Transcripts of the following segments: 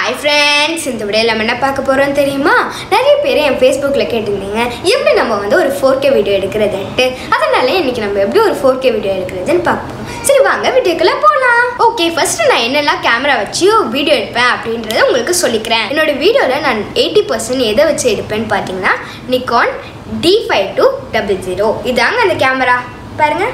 hi friends இந்த வீடியோவில் நம்ம என்ன பார்க்க போகிறோம் தெரியுமா நிறைய பேர் என் ஃபேஸ்புக்கில் கேட்டிருந்தீங்க எப்படி நம்ம வந்து ஒரு ஃபோர் கே வீடியோ எடுக்கிறதுன்ட்டு அதனால இன்னைக்கு நம்ம எப்படி ஒரு ஃபோர் கே வீடியோ எடுக்கிறதுன்னு பார்ப்போம் சரி வாங்க வீடியோக்குள்ளே போகலாம் ஓகே ஃபர்ஸ்ட் நான் என்னெல்லாம் கேமரா வச்சு வீடியோ எடுப்பேன் அப்படின்றத உங்களுக்கு சொல்லிக்கிறேன் என்னோட வீடியோவில் நான் எயிட்டி பர்சன்ட் எதை வச்சு எடுப்பேன்னு பார்த்தீங்கன்னா Nikon D five two double zero இதாங்க அந்த கேமரா பாருங்கள்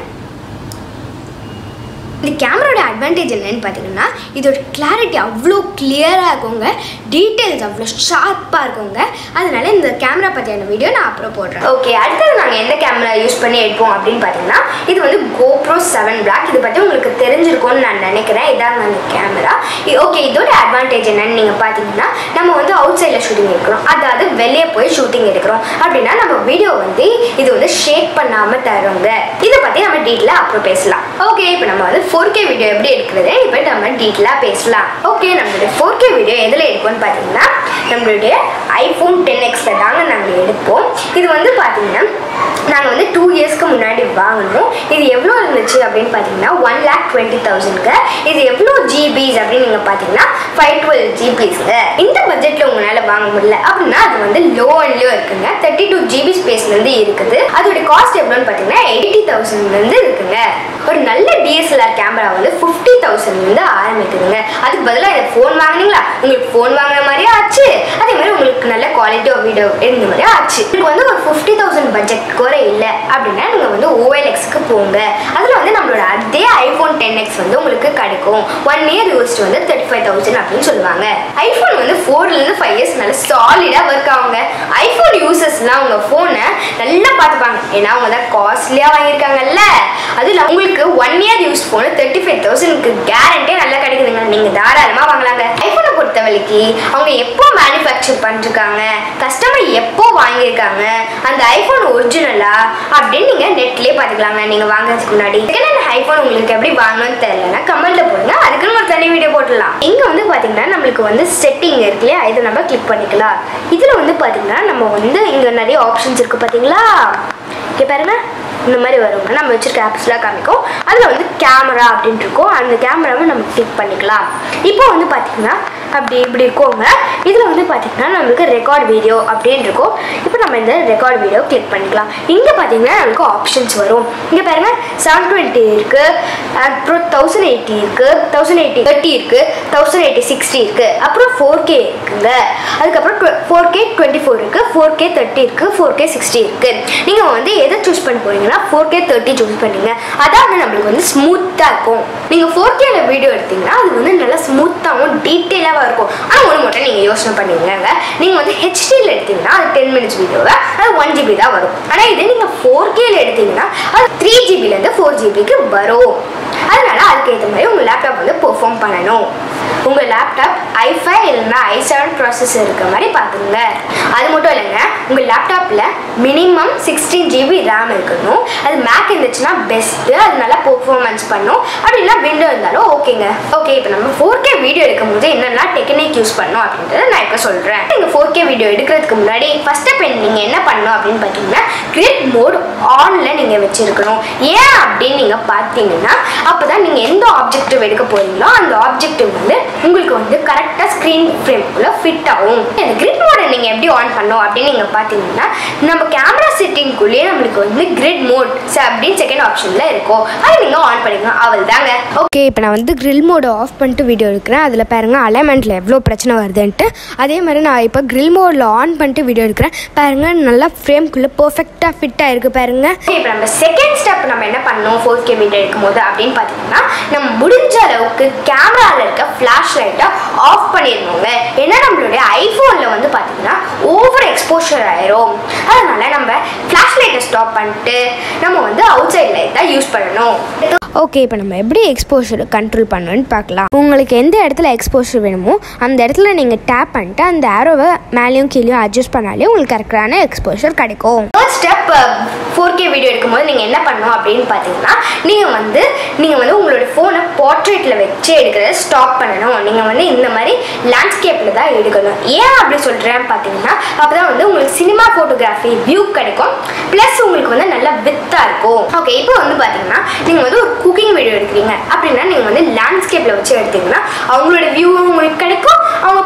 இந்த கேமராவோட அட்வான்டேஜ் என்னன்னு பார்த்தீங்கன்னா இதோட கிளாரிட்டி அவ்வளோ கிளியராக இருக்குங்க டீட்டெயில்ஸ் அவ்வளோ ஷார்ப்பாக இருக்குங்க அதனால இந்த கேமரா பற்றியான வீடியோ நான் அப்புறம் போடுறேன் ஓகே அடுத்தது நாங்கள் எந்த கேமரா யூஸ் பண்ணி எடுப்போம் அப்படின்னு பார்த்தீங்கன்னா இது வந்து கோப்ரோ செவன் பிளாக் இதை பற்றி உங்களுக்கு தெரிஞ்சிருக்கும்னு நான் நினைக்கிறேன் இதாங்க அந்த கேமரா ஓகே இதோட அட்வான்டேஜ் என்னன்னு நீங்கள் பார்த்தீங்கன்னா நம்ம வந்து அவுட் சைடில் ஷூட்டிங் எடுக்கிறோம் அதாவது வெளியே போய் ஷூட்டிங் எடுக்கிறோம் அப்படின்னா நம்ம வீடியோ வந்து இது வந்து ஷேக் பண்ணாமல் தருங்க இதை பற்றி நம்ம டீட்டெயிலாக அப்புறம் பேசலாம் ஓகே இப்போ நம்ம வந்து ஃபோர் கே வீடியோ எப்படி எடுக்கிறது இப்போ நம்ம டீட்டெயிலாக பேசலாம் ஓகே நம்மளுடைய ஃபோர் கே வீடியோ எதில் எடுப்போம்னு பார்த்தீங்கன்னா நம்மளுடைய ஐஃபோன் டென் எக்ஸில் தாங்க நாங்கள் எடுப்போம் இது வந்து பார்த்தீங்கன்னா நாங்கள் வந்து டூ இயர்ஸ்க்கு முன்னாடி வாங்கினோம் இது எவ்வளோ இருந்துச்சு அப்படின்னு பார்த்தீங்கன்னா ஒன் லேக் டுவெண்ட்டி தௌசண்ட்க்கு இது எவ்வளோ ஜிபிஸ் அப்படின்னு நீங்கள் பார்த்தீங்கன்னா ஃபைவ் டுவெல் ஜிபிஸ்ங்க இந்த பட்ஜெட்டில் உங்களால் வாங்க முடியல அப்படின்னா அது வந்து லோ அண்ட்லேயும் இருக்குங்க தேர்ட்டி டூ ஜிபி ஸ்பேஸ்லேருந்து இருக்குது அதோட காஸ்ட் எவ்வளோன்னு பார்த்தீங்கன்னா எயிட்டி தௌசண்ட்லேருந்து இருக்குங்க ஒரு நல்ல டிஎஸ்எல்ஆர் கேமரா வந்து ஃபிஃப்டி தௌசண்ட்லேருந்து ஆரம்பிக்குதுங்க அதுக்கு பதிலாக இந்த ஃபோன் வாங்கினீங்களா உங்களுக்கு ஃபோன் வாங்கின மாதிரியே ஆச்சு அதே மாதிரி உங்களுக்கு நல்ல குவாலிட்டி ஆஃப் வீடியோ இருந்த மாதிரியே ஆச்சு உங்களுக்கு வந்து ஒரு ஃபிஃப்டி தௌசண்ட் பட்ஜெட் கூட இல்லை அப்படின்னா நீங்கள் வந்து ஓஎல்எக்ஸ்க்கு போங்க அதில் வந்து நம்மளோட அதே ஐஃபோன் டென் எக்ஸ் வந்து உங்களுக்கு கிடைக்கும் ஒன் இயர் யூஸ்ட் வந்து தேர்ட்டி ஃபைவ் தௌசண்ட் அப்படின்னு சொல்லுவாங்க ஐஃபோன் வந்து ஃபோர்லேருந்து ஃபைவ் இயர்ஸ் நல்ல சாலிடாக ஒர்க் ஆகுங்க ஐஃபோன் யூசர்ஸ்லாம் உங்கள் ஃபோனை நல்லா பார்த்துப்பாங்க ஏன்னா அவங்க தான் காஸ்ட்லியாக வாங்கியிருக்காங்கல்ல அது இல்லாம உங்களுக்கு one year use phone thirty five தௌசண்ட்க்கு கேரண்டியே நல்லா கிடைக்குதுங்க நீங்கள் தாராளமாக வாங்கலாங்க ஐஃபோனை பொறுத்தவரைக்கு அவங்க எப்போ மேனுஃபேக்சர் பண்ணிருக்காங்க கஸ்டமர் எப்போ வாங்கியிருக்காங்க அந்த ஐஃபோன் ஒரிஜினலா அப்படின்னு நீங்கள் நெட்லேயே பார்த்துக்கலாங்க நீங்கள் வாங்குறதுக்கு முன்னாடி செகண்ட் ஐஃபோன் உங்களுக்கு எப்படி வாங்கணும்னு தெரியலன்னா கமெண்ட்ல போடுங்க அதுக்குன்னு ஒரு தனி வீடியோ போட்டுடலாம் இங்கே வந்து பார்த்தீங்கன்னா நம்மளுக்கு வந்து செட்டிங் இருக்கு இல்லையா இதை நம்ம கிளிக் பண்ணிக்கலாம் இதில் வந்து பார்த்தீங்கன்னா நம்ம வந்து இங்கே நிறைய ஆப்ஷன்ஸ் இருக்குது பார்த்தீங்களா இங்கே பாருங்க இந்த மாதிரி வருங்க நம்ம வச்சிருக்க ஆப்ஸ்லாம் காமிக்கும் அதில் வந்து கேமரா அப்படின்ட்டு இருக்கும் அந்த கேமராவை நம்ம கிளிக் பண்ணிக்கலாம் இப்போ வந்து பார்த்தீங்கன்னா அப்படி இப்படி இருக்கோங்க இதில் வந்து பார்த்தீங்கன்னா நம்மளுக்கு ரெக்கார்ட் வீடியோ அப்படின்னு இருக்கும் இப்போ நம்ம இந்த ரெக்கார்ட் வீடியோ கிளிக் பண்ணிக்கலாம் இங்கே பார்த்தீங்கன்னா நம்மளுக்கு ஆப்ஷன்ஸ் வரும் இங்கே பாருங்க செவன் டுவெண்ட்டி இருக்குது அப்புறம் தௌசண்ட் எயிட்டி இருக்குது தௌசண்ட் எயிட்டி தேர்ட்டி இருக்குது தௌசண்ட் எயிட்டி சிக்ஸ்டி இருக்குது அப்புறம் ஃபோர் கே இருக்குங்க அதுக்கப்புறம் ஃபோர் கே டுவெண்ட்டி ஃபோர் இருக்குது ஃபோர் கே தேர்ட்டி இருக்குது ஃபோர் கே சிக்ஸ்டி இருக்குது நீங்கள் வந்து எதை சூஸ் பண்ண போறீங்கன்னா ஃபோர் கே தேர்ட்டி சூஸ் பண்ணீங்க அதான் வந்து நம்மளுக்கு வந்து ஸ்மூத்தாக இருக்கும் நீங்கள் ஃபோர் கேல வீடியோ எடுத்தீங்கன்னா அது வந்து நல்லா ஸ்மூத்தாகவும் டீட்டெயிலாகவும் இருக்கும் ஆனால் ஒன்று மட்டும் நீங்கள் யோசனை பண்ணுவீங்க நீங்கள் வந்து ஹெச்டியில் எடுத்தீங்கன்னா அது டென் மினிட்ஸ் வீடியோவை அது ஒன் ஜிபி தான் வரும் ஆனால் இதே நீங்கள் ஃபோர் கேல எடுத்தீங்கன்னா அது த்ரீ ஜிபிலேருந்து ஃபோர் ஜிபிக்கு வரும் அதனால அதுக்கு ஏற்ற மாதிரி உங்கள் லேப்டாப் வந்து பெர்ஃபார்ம் பண்ணணும் உங்கள் லேப்டாப் ஐஃபை இல்லைன்னா ஐ செவன் ப்ராசஸர் இருக்க மாதிரி பார்த்துங்க அது மட்டும் இல்லைங்க உங்கள் லேப்டாப்பில் மினிமம் சிக்ஸ்டீன் ஜிபி ரேம் இருக்கணும் அது மேக் இருந்துச்சுன்னா பெஸ்ட்டு அது நல்லா பெர்ஃபார்மன்ஸ் பண்ணும் அப்படின்னா விண்டோ இருந்தாலும் ஓகேங்க ஓகே இப்போ நம்ம ஃபோர் கே வீடியோ எடுக்கும் போது என்னென்ன டெக்னிக் யூஸ் பண்ணணும் அப்படின்றத நான் இப்போ சொல்கிறேன் நீங்கள் ஃபோர் கே வீடியோ எடுக்கிறதுக்கு முன்னாடி ஃபஸ்ட் ஸ்டெப் நீங்கள் என்ன பண்ணணும் அப்படின்னு பார்த்தீங்கன்னா கிரிட் மோட் ஆனில் நீங்கள் வச்சுருக்கணும் ஏன் அப்படின்னு நீங்கள் பார்த்தீங்கன்னா அப்போ தான் நீங்கள் எந்த ஆப்ஜெக்டிவ் எடுக்க போகிறீங்களோ அந்த ஆப்ஜெக்டிவ் வந்து உங்களுக்கு வந்து கரெக்டாக ஸ்க்ரீன் ஃப்ரேம்குள்ளே ஃபிட் ஆகும் இந்த கிரிட் மோடை நீங்கள் எப்படி ஆன் பண்ணோம் அப்படின்னு நீங்கள் பார்த்தீங்கன்னா நம்ம கேமரா செட்டிங்குள்ளேயே நம்மளுக்கு வந்து கிரிட் மோட் அப்படின்னு செகண்ட் ஆப்ஷனில் இருக்கும் அதை நீங்கள் ஆன் பண்ணிக்கலாம் அவள் தாங்க ஓகே இப்போ நான் வந்து கிரில் மோடை ஆஃப் பண்ணிட்டு வீடியோ எடுக்கிறேன் அதில் பாருங்க அலைன்மெண்ட்டில் எவ்வளோ பிரச்சனை வருதுன்ட்டு அதே மாதிரி நான் இப்போ கிரில் மோடில் ஆன் பண்ணிட்டு வீடியோ எடுக்கிறேன் பாருங்க நல்லா ஃப்ரேம்குள்ளே பர்ஃபெக்டாக ஃபிட் ஆயிருக்கு பாருங்க இப்போ நம்ம செகண்ட் ஸ்டெப் நம்ம என்ன பண்ணோம் ஃபோர் கே வீடியோ எடுக்கும்போது அப்படின்னு பார்த்தீங்கன்னா நம்ம முடிஞ்ச அளவுக்கு கேமராவில் இருக்க ஃப்ளாஷ் லைட்டை ஆஃப் பண்ணிடணுங்க ஏன்னா நம்மளுடைய ஐஃபோனில் வந்து பார்த்தீங்கன்னா ஓவர் எக்ஸ்போஷர் ஆயிரும் அதனால நம்ம ஃப்ளாஷ் லைட்டை ஸ்டாப் பண்ணிட்டு நம்ம வந்து அவுட் சைட் லைட் தான் யூஸ் பண்ணணும் ஓகே இப்போ நம்ம எப்படி எக்ஸ்போஷர் கண்ட்ரோல் பண்ணணும்னு பார்க்கலாம் உங்களுக்கு எந்த இடத்துல எக்ஸ்போஷர் வேணுமோ அந்த இடத்துல நீங்கள் டேப் பண்ணிட்டு அந்த ஆரோவை மேலேயும் கீழேயும் அட்ஜஸ்ட் பண்ணாலே உங்களுக்கு கரெக்டான எக்ஸ்போஷர் கிடைக்கும் first step four K video எடுக்கும்போது நீங்கள் என்ன பண்ணணும் அப்படின்னு பார்த்தீங்கன்னா நீங்கள் வந்து நீங்கள் வந்து உங்களோட ஃபோனை போர்ட்ரேட்டில் வச்சு எடுக்கிறத ஸ்டாப் பண்ணணும் நீங்கள் வந்து இந்த மாதிரி லேண்ட்ஸ்கேப்பில் தான் எடுக்கணும் ஏன் அப்படி சொல்கிறேன்னு பார்த்தீங்கன்னா அப்போ தான் வந்து உங்களுக்கு சினிமா ஃபோட்டோகிராஃபி வியூ கிடைக்கும் ப்ளஸ் உங்களுக்கு வந்து நல்லா வித்தாக இருக்கும் ஓகே இப்போ வந்து பார்த்தீங்கன்னா நீங்கள் வந்து ஒரு குக்கிங் வீடியோ எடுக்கிறீங்க அப்படின்னா நீங்கள் வந்து லேண்ட்ஸ்கேப்பில் வச்சு எடுத்தீங்கன்னா அவங்களோட வியூ உங்களுக்கு கிடைக்கும் அவங்க பண்ணுற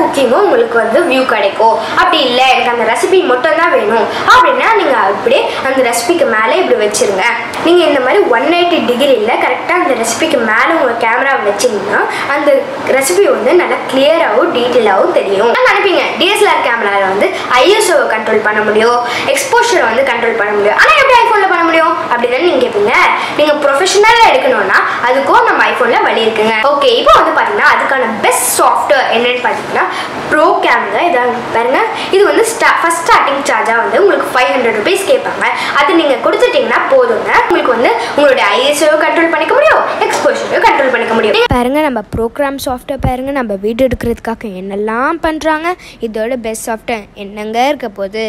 குக்கிங்கும் உங்களுக்கு வந்து வியூ கிடைக்கும் அப்படி இல்லை எனக்கு அந்த ரெசிபி மட்டும் தான் வேணும் அப்படின்னா நீங்கள் அப்படியே அந்த ரெசிபிக்கு மேலே இப்படி வச்சிருங்க நீங்கள் இந்த மாதிரி ஒன் எயிட்டி டிகிரியில் கரெக்டாக அந்த ரெசிபிக்கு மேலே உங்கள் கேமரா வச்சிங்கன்னா அந்த ரெசிபி வந்து நல்லா கிளியராகவும் டீட்டெயிலாகவும் தெரியும் நான் நினைப்பீங்க டிஎஸ்எல்ஆர் கேமராவில் வந்து ஐஎஸ்ஓ கண்ட்ரோல் பண்ண முடியும் எக்ஸ்போஷரை வந்து கண்ட்ரோல் பண்ண முடியும் ஆனால் எப்படி ஐஃபோனில் பண்ண முடியும் அப்படின்னு நீங்கள் கேட்பீங்க நீங்கள் ப்ரொஃபஷனலாக எடுக்கணும்னா அதுக்கும் நம்ம ஐஃபோனில் வழி இருக்குங்க ஓகே இப்போ வந்து பார்த்தீங்கன்னா அதுக்கான பெஸ்ட் சாஃப்ட்வேர் என்னன்னு பார்த்தீங்கன்னா ப்ரோ கேம்ங்க இதான் பாருங்க இது வந்து ஸ்டா ஃபஸ்ட் ஸ்டார்டிங் சார்ஜாக வந்து உங்களுக்கு ஃபைவ் ஹண்ட்ரட் ருபீஸ் கேட்பாங்க அது நீங்கள் கொடுத்துட்டீங்கன்னா போதுங்க உங்களுக்கு வந்து உங்களுடைய ஐஎஸ்ஓ கண்ட்ரோல் பண்ணிக்க முடியும் எக்ஸ்போஷரையும் கண்ட்ரோல் பண்ணிக்க முடியும் பாருங்க நம்ம ப்ரோக்ராம் சாஃப்ட்வேர் பாருங்க நம்ம வீடியோ எடுக்கிறதுக்காக என்னெல்லாம் பண்ணுறாங்க இதோட பெஸ்ட் சாஃப்ட்வேர் என்னங்க இருக்க போகுது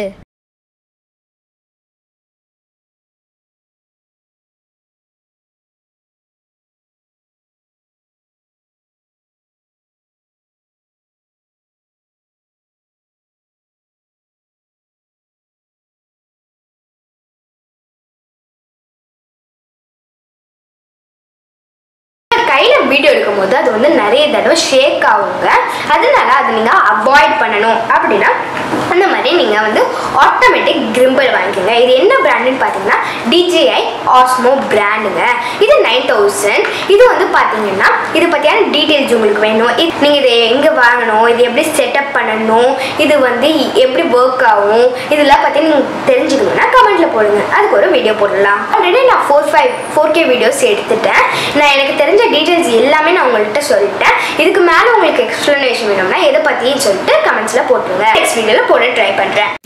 கையில் வீடியோ எடுக்கும்போது அது வந்து நிறைய தடவை ஷேக் ஆகுங்க அதனால அதை நீங்கள் அவாய்ட் பண்ணணும் அப்படின்னா அந்த மாதிரி நீங்கள் வந்து ஆட்டோமேட்டிக் கிரிம்பிள் வாங்கிக்கோங்க இது என்ன பிராண்டுன்னு பார்த்தீங்கன்னா டிஜேஐ ஆஸ்மோ பிராண்டுங்க இது நைன் தௌசண்ட் இது வந்து பார்த்தீங்கன்னா இது பற்றியான டீட்டெயில்ஸ் உங்களுக்கு வேணும் இது நீங்கள் இதை எங்கே வாங்கணும் இது எப்படி செட்டப் பண்ணணும் இது வந்து எப்படி ஒர்க் ஆகும் இதெல்லாம் பற்றி நீங்கள் தெரிஞ்சுக்கணும்னா கமெண்ட்டில் போடுங்க அதுக்கு ஒரு வீடியோ போடலாம் ஆல்ரெடி நான் four five four K videos எடுத்துட்டேன் நான் எனக்கு தெரிஞ்ச டீட்டெயில்ஸ் எல்லாமே நான் உங்கள்கிட்ட சொல்லிட்டேன் இதுக்கு மேலே உங்களுக்கு எக்ஸ்ப்ளனேஷன் வேணும்னா எதை பற்றியும் சொல்லிட்டு கமெண்ட்ஸில் போட்டுருங்க நெக்ஸ்ட் வீடியோவில் போட ட்ரை பண்ணுறேன்